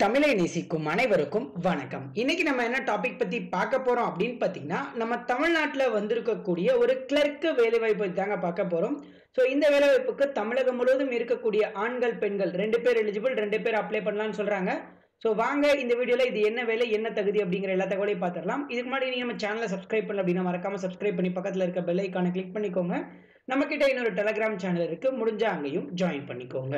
தமிழை நேசிக்கும் அனைவருக்கும் வணக்கம் இன்னைக்கு நம்ம என்ன டாபிக் பத்தி பார்க்க போறோம் அப்படின்னு பாத்தீங்கன்னா நம்ம தமிழ்நாட்டில் வந்திருக்கக்கூடிய ஒரு கிளர்க்கு வேலைவாய்ப்பு பத்தி தாங்க பார்க்க போறோம் ஸோ இந்த வேலைவாய்ப்புக்கு தமிழகம் முழுவதும் இருக்கக்கூடிய ஆண்கள் பெண்கள் ரெண்டு பேர் எலிஜிபிள் ரெண்டு பேர் அப்ளை பண்ணலாம்னு சொல்றாங்க ஸோ வாங்க இந்த வீடியோல இது என்ன வேலை என்ன தகுதி அப்படிங்கிற எல்லா தகவலையும் பார்த்துடலாம் இதுக்கு முன்னாடி நீங்க நம்ம சேனலை சப்ஸ்கிரைப் பண்ணல அப்படின்னா மறக்காம சப்ஸ்கிரைப் பண்ணி பக்கத்துல இருக்க பெல் ஐக்கானை கிளிக் பண்ணிக்கோங்க நம்ம கிட்ட இன்னொரு டெலகிராம் சேனல் இருக்கு முடிஞ்சா அங்கேயும் ஜாயின் பண்ணிக்கோங்க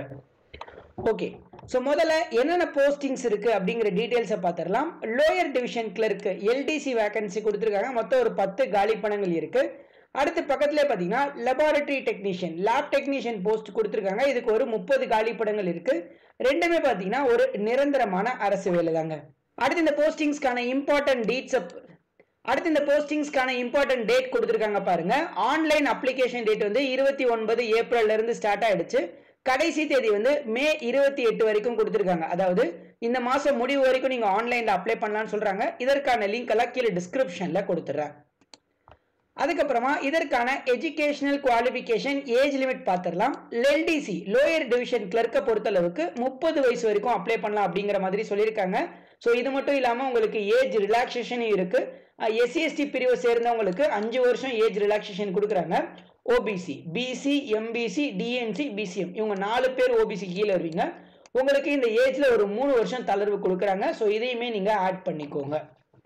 ஓகே ஸோ முதல்ல என்னென்ன போஸ்டிங்ஸ் இருக்கு அப்படிங்கிற டீடைல்ஸை பார்த்துடலாம் lower division clerk LDC vacancy கொடுத்துருக்காங்க மொத்தம் ஒரு பத்து காலி பணங்கள் இருக்கு அடுத்து பக்கத்துல பார்த்தீங்கன்னா laboratory technician lab technician post கொடுத்துருக்காங்க இதுக்கு ஒரு முப்பது காலி படங்கள் இருக்கு ரெண்டுமே பார்த்தீங்கன்னா ஒரு நிரந்தரமான அரசு வேலை தாங்க அடுத்து இந்த போஸ்டிங்ஸ்க்கான இம்பார்ட்டன்ட் டீட்ஸ் அடுத்து இந்த போஸ்டிங்ஸ்க்கான இம்பார்ட்டன்ட் டேட் கொடுத்துருக்காங்க பாருங்க ஆன்லைன் அப்ளிகேஷன் டேட் வந்து இருபத்தி ஒன்பது ஏப்ரல்ல இருந்து ஸ்டார்ட் ஆயிடுச்சு கடைசி தேதி வந்து மே இருபத்தி எட்டு வரைக்கும் கொடுத்துருக்காங்க அதாவது இந்த மாசம் முடிவு வரைக்கும் நீங்க ஆன்லைன்ல அப்ளை பண்ணலாம்னு சொல்றாங்க இதற்கான லிங்க் எல்லாம் கீழே டிஸ்கிரிப்ஷன்ல கொடுத்துட்றேன் அதுக்கப்புறமா இதற்கான எஜுகேஷனல் குவாலிஃபிகேஷன் ஏஜ் லிமிட் பார்த்துடலாம் எல்டிசி லோயர் டிவிஷன் கிளர்க்கை பொறுத்தளவுக்கு முப்பது வயசு வரைக்கும் அப்ளை பண்ணலாம் அப்படிங்கிற மாதிரி சொல்லியிருக்காங்க ஸோ இது மட்டும் இல்லாமல் உங்களுக்கு ஏஜ் ரிலாக்ஸேஷனும் இருக்கு எஸ்சிஎஸ்டி பிரிவை சேர்ந்தவங்களுக்கு அஞ்சு வருஷம் ஏஜ் ரிலாக்ஸேஷன் கொடுக்குறாங்க OBC BC MBC DNC BCM இவங்க நாலு பேர் ஓபிசி கீழே வருவீங்க உங்களுக்கு இந்த ஏஜ்ல ஒரு மூணு வருஷம் தளர்வு கொடுக்குறாங்க ஸோ இதையுமே நீங்க ஆட் பண்ணிக்கோங்க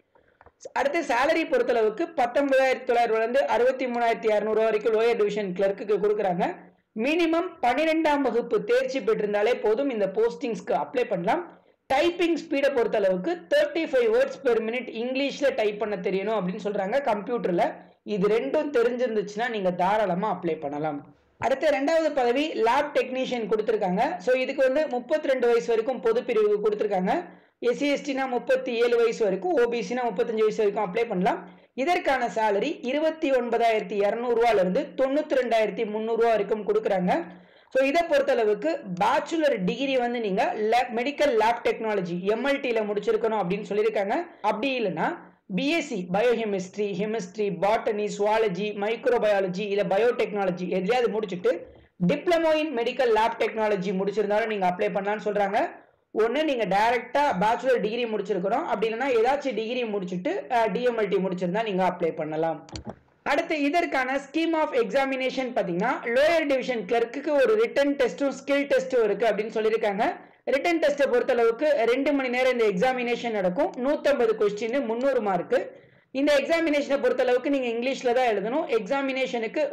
அடுத்து சேலரி பொறுத்தளவுக்கு பத்தொன்பதாயிரத்தி தொள்ளாயிரம்லேருந்து அறுபத்தி மூணாயிரத்தி இரநூறுவா வரைக்கும் லோயர் டிவிஷன் கிளர்க்குக்கு கொடுக்குறாங்க மினிமம் பன்னிரெண்டாம் வகுப்பு தேர்ச்சி பெற்றிருந்தாலே போதும் இந்த போஸ்டிங்ஸ்க்கு அப்ளை பண்ணலாம் டைப்பிங் ஸ்பீடை பொறுத்தளவுக்கு thirty five words per minute இங்கிலீஷில் டைப் பண்ண தெரியணும் அப்படின்னு சொல்கிறாங்க கம்ப்யூட்டரில் இது ரெண்டும் தெரிஞ்சிருந்துச்சுன்னா நீங்கள் தாராளமாக அப்ளை பண்ணலாம் அடுத்த ரெண்டாவது பதவி லேப் டெக்னீஷியன் கொடுத்துருக்காங்க ஸோ இதுக்கு வந்து முப்பத்தி ரெண்டு வயசு வரைக்கும் பொது பிரிவு கொடுத்துருக்காங்க எஸ்சி எஸ்டினா முப்பத்தி ஏழு வயசு வரைக்கும் ஓபிசினா முப்பத்தஞ்சு வயசு வரைக்கும் அப்ளை பண்ணலாம் இதற்கான சேலரி இருபத்தி ஒன்பதாயிரத்தி இரநூறுவாலேருந்து தொண்ணூற்றி ரெண்டாயிரத்தி முந்நூறுரூவா வரைக்கும் கொடுக்குறாங்க ஸோ இதை பொறுத்தளவுக்கு பேச்சுலர் டிகிரி வந்து நீங்கள் லேப் மெடிக்கல் லேப் டெக்னாலஜி எம்எல்டியில் முடிச்சிருக்கணும் அப்படின்னு சொல்லியிருக்காங்க அப்படி இல்லைன்னா BSc biochemistry chemistry botany zoology microbiology இல்லை பயோடெக்னாலஜி எதையாவது முடிச்சுட்டு diploma in medical lab technology முடிச்சிருந்தாலும் நீங்கள் அப்ளை பண்ணலாம்னு சொல்கிறாங்க ஒன்று நீங்கள் டைரெக்டாக பேச்சுலர் டிகிரி முடிச்சிருக்கிறோம் அப்படி இல்லைன்னா ஏதாச்சும் டிகிரி முடிச்சுட்டு டிஎம்எல்டி முடிச்சிருந்தா நீங்கள் அப்ளை பண்ணலாம் அடுத்து இதற்கான ஸ்கீம் ஆஃப் எக்ஸாமினேஷன் பார்த்தீங்கன்னா லோயர் டிவிஷன் கிளர்க்குக்கு ஒரு ரிட்டன் டெஸ்ட்டும் ஸ்கில் டெஸ்ட்டும் இருக்குது அப்படின்னு சொல்லியிருக்காங்க ரிட்டன் டெஸ்ட்டை பொறுத்தளவுக்கு ரெண்டு மணி நேரம் இந்த எக்ஸாமினேஷன் நடக்கும் நூற்றம்பது கொஸ்டின் முந்நூறு மார்க்கு இந்த எக்ஸாமினேஷனை பொறுத்தளவுக்கு நீங்கள் இங்கிலீஷில் தான் எழுதணும் எக்ஸாமினேஷனுக்கு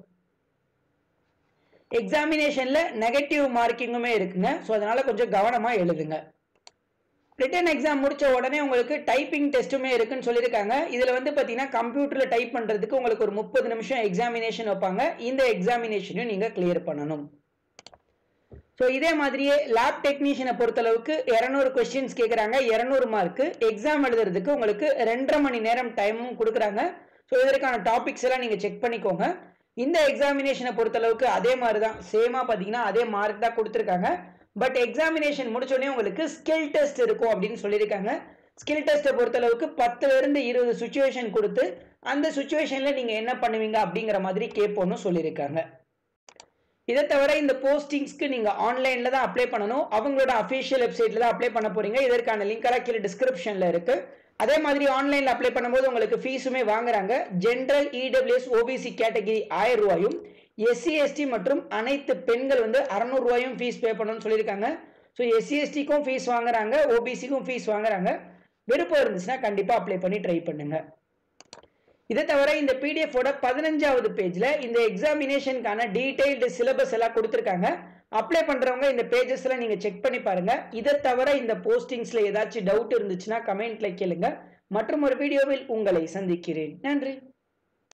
எக்ஸாமினேஷனில் நெகட்டிவ் மார்க்கிங்குமே இருக்குங்க ஸோ அதனால் கொஞ்சம் கவனமாக எழுதுங்க ரிட்டன் எக்ஸாம் முடிச்ச உடனே உங்களுக்கு டைப்பிங் டெஸ்ட்டுமே இருக்குன்னு சொல்லியிருக்காங்க இதில் வந்து பார்த்தீங்கன்னா கம்ப்யூட்டரில் டைப் பண்ணுறதுக்கு உங்களுக்கு ஒரு முப்பது நிமிஷம் எக்ஸாமினேஷன் வைப்பாங்க இந்த எக்ஸாமினேஷனையும் நீங்கள் கிளியர் பண்ணணும் ஸோ இதே மாதிரியே லேப் டெக்னீஷியனை பொறுத்தளவுக்கு இரநூறு கொஸ்டின்ஸ் கேட்குறாங்க இரநூறு மார்க்கு எக்ஸாம் எழுதுறதுக்கு உங்களுக்கு ரெண்டரை மணி நேரம் டைமும் கொடுக்குறாங்க ஸோ இதற்கான டாபிக்ஸ் எல்லாம் நீங்கள் செக் பண்ணிக்கோங்க இந்த எக்ஸாமினேஷனை பொறுத்தளவுக்கு அதே மாதிரி தான் சேமாக பார்த்தீங்கன்னா அதே மார்க் தான் கொடுத்துருக்காங்க பட் எக்ஸாமினேஷன் முடிச்சோடனே உங்களுக்கு ஸ்கில் டெஸ்ட் இருக்கும் அப்படின்னு சொல்லியிருக்காங்க ஸ்கில் டெஸ்ட்டை பொறுத்தளவுக்கு பத்துலேருந்து இருபது சுச்சுவேஷன் கொடுத்து அந்த சுச்சுவேஷனில் நீங்கள் என்ன பண்ணுவீங்க அப்படிங்கிற மாதிரி கேட்போன்னு சொல்லியிருக்காங்க இதை தவிர இந்த போஸ்டிங்ஸ்க்கு நீங்கள் ஆன்லைனில் தான் அப்ளை பண்ணணும் அவங்களோட அஃபிஷியல் வெப்சைட்டில் தான் அப்ளை பண்ண போகிறீங்க இதற்கான லிங்க் எல்லாம் கீழே டிஸ்கிரிப்ஷனில் இருக்குது அதே மாதிரி ஆன்லைனில் அப்ளை பண்ணும்போது உங்களுக்கு ஃபீஸுமே வாங்குறாங்க ஜென்ரல் இடபிள்யூஎஸ் ஓபிசி கேட்டகிரி ஆயிரம் ரூபாயும் எஸ்சி எஸ்டி மற்றும் அனைத்து பெண்கள் வந்து அறநூறுவாயும் ஃபீஸ் பே பண்ணணும்னு சொல்லியிருக்காங்க ஸோ எஸ்சி எஸ்டிக்கும் ஃபீஸ் வாங்குறாங்க ஓபிசிக்கும் ஃபீஸ் வாங்குறாங்க விருப்பம் இருந்துச்சுன்னா கண்டிப்பாக அப்ளை பண்ணி ட்ரை பண்ணுங்க இதை தவிர இந்த பிடிஎஃபோட பதினஞ்சாவது பேஜில் இந்த எக்ஸாமினேஷனுக்கான டீடைல்டு சிலபஸ் எல்லாம் கொடுத்துருக்காங்க அப்ளை பண்ணுறவங்க இந்த பேஜஸ் எல்லாம் நீங்கள் செக் பண்ணி பாருங்க இதை தவிர இந்த போஸ்டிங்ஸில் ஏதாச்சும் டவுட் இருந்துச்சுன்னா கமெண்ட்ல கேளுங்க மற்றும் ஒரு வீடியோவில் உங்களை சந்திக்கிறேன் நன்றி